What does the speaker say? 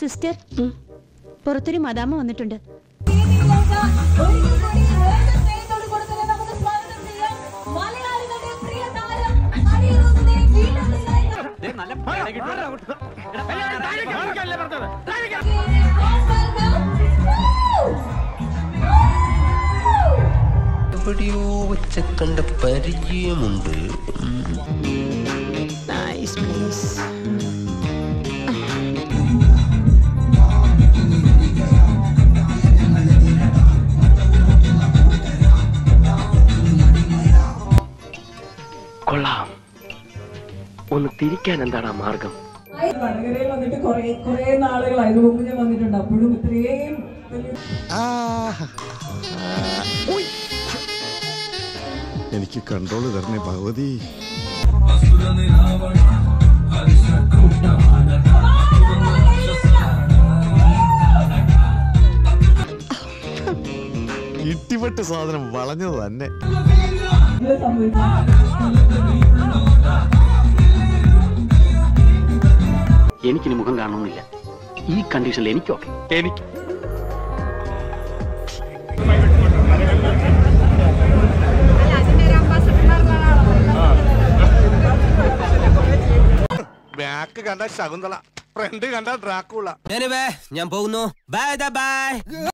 sister പുറത്തൊരു മദാമ വന്നിട്ടുണ്ട് എവിടെയോ വെച്ച കണ്ട പരിചയമുണ്ട് നൈസ് പ്ലേസ് കൊള്ളാം ഒന്ന് തിരിക്കാൻ എന്താണ് മാർഗം വടകരയിൽ വന്നിട്ട് കുറേ കുറേ നാളുകളായി ഇതിനു മുമ്പ് ഞാൻ വന്നിട്ടുണ്ട് അപ്പോഴും ഇത്രയും വലിയ എനിക്ക് കൺട്രോൾ തരണേ ഭഗവതി ഇട്ടിപ്പെട്ട് സാധനം വളഞ്ഞത് തന്നെ ഇത് സംഭവിച്ചു എനിക്കിനി മുഖം കാണണമെന്നില്ല ഈ കണ്ടീഷനിൽ എനിക്കൊക്കെ എനിക്ക് ബാക്ക് കണ്ട ശകുന്തള ഫ്രണ്ട് കണ്ട ഡ്രാക്കുള്ള ഞാൻ പോകുന്നു ബൈ ബൈ